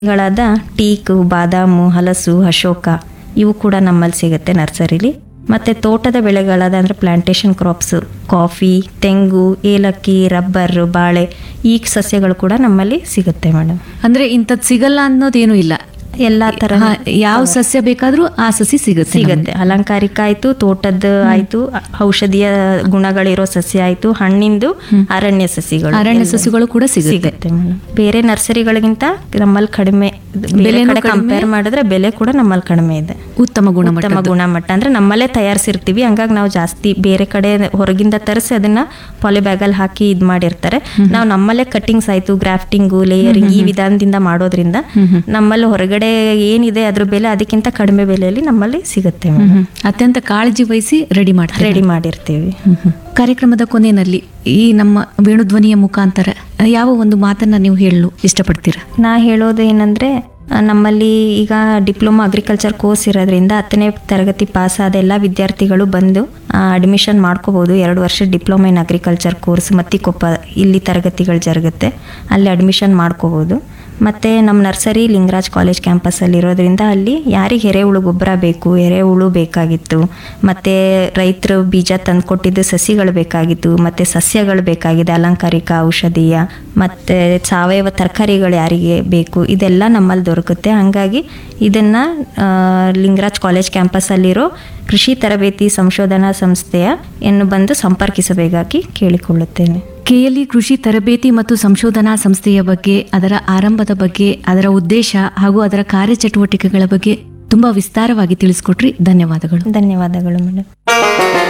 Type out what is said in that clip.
ಗಳಾದ ಟೀಕು ಬಾದಾಮು ಹಲಸು ಅಶೋಕ ಇವು ಕೂಡ ನಮ್ಮಲ್ಲಿ ಸಿಗುತ್ತೆ ನರ್ಸರಿಲಿ ಮತ್ತು ತೋಟದ ಬೆಳೆಗಳಾದ ಅಂದರೆ ಪ್ಲಾಂಟೇಶನ್ ಕ್ರಾಪ್ಸ್ ಕಾಫಿ ತೆಂಗು ಏಲಕ್ಕಿ ರಬ್ಬರ್ ಬಾಳೆ ಈ ಸಸ್ಯಗಳು ಕೂಡ ನಮ್ಮಲ್ಲಿ ಸಿಗುತ್ತೆ ಮೇಡಮ್ ಅಂದ್ರೆ ಇಂಥದ್ ಸಿಗಲ್ಲ ಅನ್ನೋದೇನು ಇಲ್ಲ ಎಲ್ಲ ಥರ ಹಾ, ಯಾವ ಸಸ್ಯ ಬೇಕಾದ್ರೂ ಆ ಸಸಿ ಸಿಗುತ್ತೆ ಸಿಗುತ್ತೆ ಅಲಂಕಾರಿಕ ಆಯ್ತು ತೋಟದ ಆಯ್ತು ಅ- ಔಷಧೀಯ ಗುಣಗಳಿರೋ ಸಸ್ಯ ಆಯ್ತು ಹಣ್ಣಿಂದು ಅರಣ್ಯ ಸಸಿಗಳು ಅರಣ್ಯ ಎಲ್ಲ ಸಸ್ಯಗಳು ಕೂಡ ಸಿಗುತ್ತೆ ಸಿಗುತ್ತೆ ಮೇಡಮ್ ಬೇರೆ ನರ್ಸರಿಗಳಿಗಿಂತ ನಮ್ಮಲ್ಲಿ ಕಡಿಮೆ ಬೇರೆ ಬೆಲೆನೂ ಕಡೆ ಕಡಿಮೆ. ಕಂಪೇರ್ ಮಾಡಿದ್ರೆ ಬೆಲೆ ಕೂಡ ನಮ್ಮಲ್ಲಿ ಕಡಿಮೆ ಇದೆ ಉತ್ತಮ ಗುಣಮಟ್ಟ ಉತ್ತಮ ಗುಣಮಟ್ಟ ಅಂದ್ರೆ ನಮ್ಮಲ್ಲೇ ತಯಾರಿಸಿರ್ತೀವಿ ಹಂಗಾಗಿ ನಾವು ಜಾಸ್ತಿ ಬೇರೆ ಕಡೆ ಹೊರಗಿಂದ ತರಿಸಿ ಅದನ್ನ ಪಾಲಿಬ್ಯಾಗಲ್ಲಿ ಹಾಕಿ ಇದು ಮಾಡಿರ್ತಾರೆ ನಾವು ನಮ್ಮಲ್ಲೇ ಕಟ್ಟಿಂಗ್ಸ್ ಆಯ್ತು ಗ್ರಾಫ್ಟಿಂಗು ಲೇಯರಿಂಗ್ ಈ ವಿಧಾನದಿಂದ ಮಾಡೋದ್ರಿಂದ ನಮ್ಮಲ್ಲಿ ಹೊರಗಡೆ ಏನಿದೆ ಅದ್ರ ಬೆಲೆ ಅದಕ್ಕಿಂತ ಕಡಿಮೆ ಬೆಲೆಯಲ್ಲಿ ನಮ್ಮಲ್ಲಿ ಸಿಗುತ್ತೆ ಅತ್ಯಂತ ಕಾಳಜಿ ವಹಿಸಿ ರೆಡಿ ಮಾಡ್ತಾರೆ ರೆಡಿ ಮಾಡಿರ್ತೀವಿ ಕಾರ್ಯಕ್ರಮದ ಕೊನೆಯಲ್ಲಿ ಈ ನಮ್ಮ ವೇಣುಧ್ವನಿಯ ಮುಖಾಂತರ ಯಾವ ಒಂದು ಮಾತನ್ನ ನೀವು ಹೇಳಲು ಇಷ್ಟಪಡ್ತೀರಾ ನಾ ಹೇಳೋದು ಏನಂದ್ರೆ ಆ, ನಮ್ಮಲ್ಲಿ ಈಗ ಡಿಪ್ಲೊಮಾ ಅಗ್ರಿಕಲ್ಚರ್ ಕೋರ್ಸ್ ಇರೋದ್ರಿಂದ ಹತ್ತನೇ ತರಗತಿ ಪಾಸ್ ಆದ ಎಲ್ಲ ವಿದ್ಯಾರ್ಥಿಗಳು ಬಂದು ಅಡ್ಮಿಷನ್ ಮಾಡ್ಕೋಬಹುದು ಎರಡು ವರ್ಷ diploma in agriculture course Mattikoppa ಇಲ್ಲಿ ತರಗತಿಗಳು ಜರುಗುತ್ತೆ ಅಲ್ಲಿ ಅಡ್ಮಿಷನ್ ಮಾಡ್ಕೋಬಹುದು ಮತ್ತು ನಮ್ಮ ನರ್ಸರಿ ಲಿಂಗರಾಜ್ ಕಾಲೇಜ್ ಕ್ಯಾಂಪಸ್ಸಲ್ಲಿ ಇರೋದ್ರಿಂದ ಅಲ್ಲಿ ಯಾರಿಗೆ ಎರೆಹುಳು ಗೊಬ್ಬರ ಬೇಕು ಎರೆಹುಳು ಬೇಕಾಗಿತ್ತು ಮತ್ತು ರೈತರು ಬೀಜ ತಂದುಕೊಟ್ಟಿದ್ದು ಸಸಿಗಳು ಬೇಕಾಗಿತ್ತು ಮತ್ತು ಸಸ್ಯಗಳು ಬೇಕಾಗಿದೆ ಅಲಂಕಾರಿಕ ಔಷಧೀಯ ಮತ್ತು ಸಾವಯವ ತರಕಾರಿಗಳು ಯಾರಿಗೆ ಬೇಕು ಇದೆಲ್ಲ ನಮ್ಮಲ್ಲಿ ದೊರಕುತ್ತೆ ಹಾಗಾಗಿ ಇದನ್ನು ಲಿಂಗರಾಜ್ ಕಾಲೇಜ್ ಕ್ಯಾಂಪಸ್ಸಲ್ಲಿರೋ ಕೃಷಿ ತರಬೇತಿ ಸಂಶೋಧನಾ ಸಂಸ್ಥೆಯ ಎನ್ನು ಬಂದು ಸಂಪರ್ಕಿಸಬೇಕಾಗಿ ಕೇಳಿಕೊಳ್ಳುತ್ತೇನೆ ಕೆಎಲ್ಇ ಕೃಷಿ ತರಬೇತಿ ಮತ್ತು ಸಂಶೋಧನಾ ಸಂಸ್ಥೆಯ ಬಗ್ಗೆ ಅದರ ಆರಂಭದ ಬಗ್ಗೆ ಅದರ ಉದ್ದೇಶ ಹಾಗೂ ಅದರ ಕಾರ್ಯಚಟುವಟಿಕೆಗಳ ಬಗ್ಗೆ ತುಂಬಾ ವಿಸ್ತಾರವಾಗಿ ತಿಳಿಸ್ಕೊಟ್ರಿ ಧನ್ಯವಾದಗಳು ಧನ್ಯವಾದಗಳು ಮೇಡಮ್